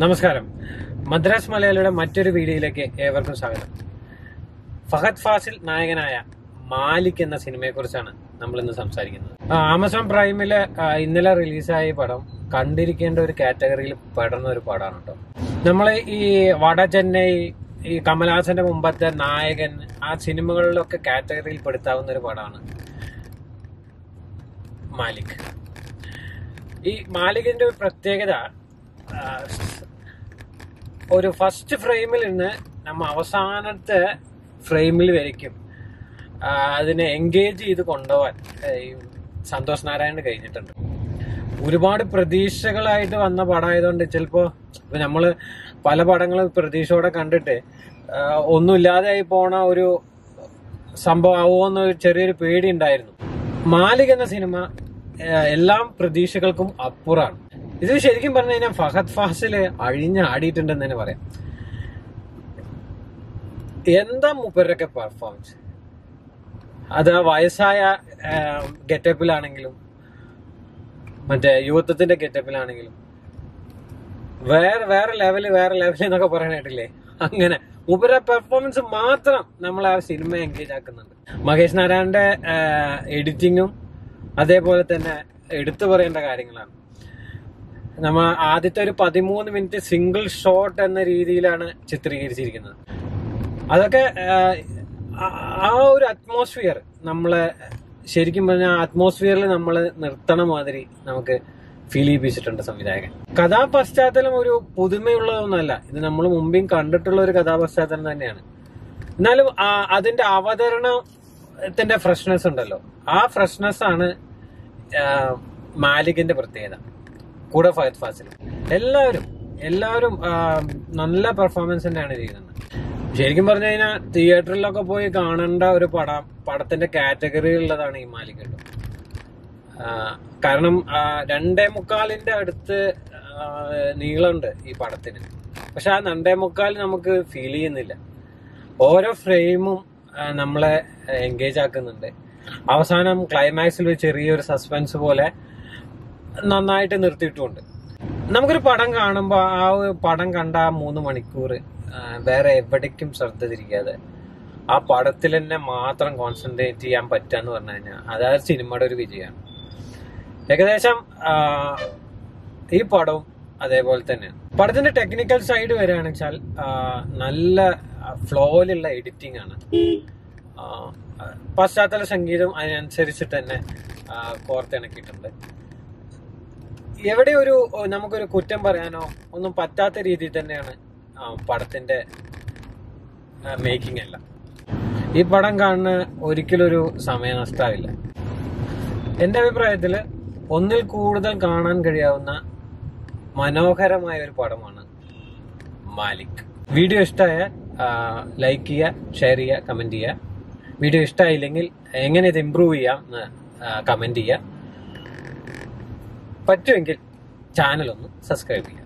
നമസ്കാരം മദ്രാസ് മലയാളിയുടെ മറ്റൊരു വീഡിയോയിലേക്ക് ഏവർക്കും സ്വാഗതം ഫഹദ് ഫാസിൽ നായകനായ മാലിക് എന്ന സിനിമയെ കുറിച്ചാണ് നമ്മൾ ഇന്ന് സംസാരിക്കുന്നത് ആ, ആമസോൺ പ്രൈമില് ആ, ഇന്നലെ റിലീസായ ഈ പടം കണ്ടിരിക്കേണ്ട ഒരു കാറ്റഗറിയിൽ പെടുന്ന ഒരു പടമാണ് കേട്ടോ നമ്മൾ ഈ വട ചെന്നൈ ഈ കമൽഹാസന്റെ മുമ്പത്തെ നായകൻ ആ സിനിമകളിലൊക്കെ കാറ്റഗറിയിൽ പെടുത്താവുന്ന ഒരു പടമാണ് മാലിക് ഈ മാലികിന്റെ ഒരു പ്രത്യേകത ആ, ഒരു ഫസ്റ്റ് ഫ്രെയിമിൽ നിന്ന് നമ്മ അവസാനത്തെ ഫ്രെയിമിൽ വരയ്ക്കും ആ, അതിനെ എൻഗേജ് ചെയ്ത് കൊണ്ടുപോകാൻ ആ, ഈ സന്തോഷ് നാരായണന് കഴിഞ്ഞിട്ടുണ്ട് ഒരുപാട് പ്രതീക്ഷകളായിട്ട് വന്ന പടമായതുകൊണ്ട് ചിലപ്പോ ഇപ്പൊ നമ്മള് പല പടങ്ങളും പ്രതീക്ഷയോടെ കണ്ടിട്ട് ആ, ഒന്നുമില്ലാതെയായി പോണ ഒരു സംഭവം ആവുമോന്ന് ഒരു ചെറിയൊരു പേടി ഉണ്ടായിരുന്നു മാലിക് എന്ന സിനിമ ആ, എല്ലാം പ്രതീക്ഷകൾക്കും അപ്പുറമാണ് ഇത് ശരിക്കും പറഞ്ഞു കഴിഞ്ഞാൽ ഫഹദ് ഫാസില് അഴിഞ്ഞാടിയിട്ടുണ്ടെന്ന് തന്നെ പറയാം എന്താ മൂപ്പരൊക്കെ പെർഫോമൻസ് അത് ആ വയസ്സായ ഗെറ്റപ്പിലാണെങ്കിലും മറ്റേ യുവത്വത്തിന്റെ ഗെറ്റപ്പിലാണെങ്കിലും വേറെ വേറെ ലെവല് വേറെ ലെവല് എന്നൊക്കെ പറയാനായിട്ടില്ലേ അങ്ങനെ മൂപ്പര പെർഫോമൻസ് മാത്രം നമ്മൾ ആ സിനിമ എൻഗേജ് ആക്കുന്നുണ്ട് മഹേഷ് നാരായണന്റെ എഡിറ്റിങ്ങും അതേപോലെ തന്നെ എടുത്തു പറയേണ്ട കാര്യങ്ങളാണ് നമ്മ ആദ്യത്തെ ഒരു പതിമൂന്ന് മിനിറ്റ് സിംഗിൾ ഷോട്ട് എന്ന രീതിയിലാണ് ചിത്രീകരിച്ചിരിക്കുന്നത് അതൊക്കെ ആ, ആ ഒരു അറ്റ്മോസ്ഫിയർ നമ്മളെ ശരിക്കും പറഞ്ഞാൽ അറ്റ്മോസ്ഫിയറിൽ നമ്മൾ നിർത്തണ മാതിരി നമുക്ക് ഫീൽ ചെയ്യിപ്പിച്ചിട്ടുണ്ട് സംവിധായകൻ കഥാപശ്ചാത്തലം ഒരു പുതുമയുള്ളതൊന്നല്ല ഇത് നമ്മൾ മുമ്പേയും കണ്ടിട്ടുള്ള ഒരു കഥാപശ്ചാത്തലം തന്നെയാണ് എന്നാലും ആ, അതിന്റെ അവതരണത്തിന്റെ ഫ്രഷ്നെസ് ഉണ്ടല്ലോ ആ ഫ്രഷ്നെസ് ആണ് ആ, മാലികിന്റെ പ്രത്യേകത കൂടെ ഫഹദ് ഫാസിൽ എല്ലാവരും എല്ലാവരും ആ, നല്ല പെർഫോമൻസ് തന്നെയാണ് ചെയ്യുന്നത് ശരിക്കും പറഞ്ഞു കഴിഞ്ഞാൽ തിയേറ്ററിലൊക്കെ പോയി കാണേണ്ട ഒരു പടം പടത്തിന്റെ കാറ്റഗറി ഉള്ളതാണ് ഈ മാലിക് കേട്ടോ ആ, കാരണം ആ, രണ്ടേ മുക്കാലിന്റെ അടുത്ത് ആ, നീളമുണ്ട് ഈ പടത്തിന് പക്ഷെ ആ രണ്ടേ മുക്കാൽ നമുക്ക് ഫീൽ ചെയ്യുന്നില്ല ഓരോ ഫ്രെയിമും ആ, നമ്മളെ എൻഗേജ് ആക്കുന്നുണ്ട് അവസാനം ക്ലൈമാക്സിൽ ഒരു ചെറിയൊരു സസ്പെൻസ് പോലെ നന്നായിട്ട് നിർത്തിയിട്ടുമുണ്ട് നമുക്കൊരു പടം കാണുമ്പോൾ ആ ഒരു പടം കണ്ട ആ മൂന്ന് മണിക്കൂർ ആ, വേറെ എവിടേക്കും ശ്രദ്ധ തിരിക്കാതെ ആ പടത്തിൽ തന്നെ മാത്രം കോൺസെൻട്രേറ്റ് ചെയ്യാൻ പറ്റാന്ന് പറഞ്ഞു കഴിഞ്ഞാൽ അതായത് സിനിമയുടെ ഒരു വിജയമാണ് ഏകദേശം ആ, ഈ പടവും അതേപോലെ തന്നെയാണ് പടത്തിന്റെ ടെക്നിക്കൽ സൈഡ് വരികയാണെന്ന് വെച്ചാൽ ആ, നല്ല ഫ്ലോയിലുള്ള എഡിറ്റിംഗ് ആണ് ആ, പശ്ചാത്തല സംഗീതം അതിനനുസരിച്ചിട്ട് തന്നെ ആ, കോർത്തിണക്കിയിട്ടുണ്ട് എവിടെ ഒരു നമുക്കൊരു കുറ്റം പറയാനോ ഒന്നും പറ്റാത്ത രീതിയിൽ തന്നെയാണ് ആ, പടത്തിന്റെ മേക്കിംഗ് എല്ലാം ഈ പടം കാണുന്ന ഒരിക്കലും ഒരു സമയനഷ്ടാവില്ല എന്റെ അഭിപ്രായത്തില് ഒന്നിൽ കൂടുതൽ കാണാൻ കഴിയാവുന്ന മനോഹരമായ ഒരു പടമാണ് മാലിക് വീഡിയോ ഇഷ്ടമായ ലൈക്ക് ചെയ്യുക ഷെയർ ചെയ്യുക കമന്റ് ചെയ്യുക വീഡിയോ ഇഷ്ടമായില്ലെങ്കിൽ എങ്ങനെ ഇത് ഇമ്പ്രൂവ് ചെയ്യാം എന്ന് കമന്റ് ചെയ്യുക പറ്റുമെങ്കിൽ ചാനൽ ഒന്ന് സബ്സ്ക്രൈബ് ചെയ്യുക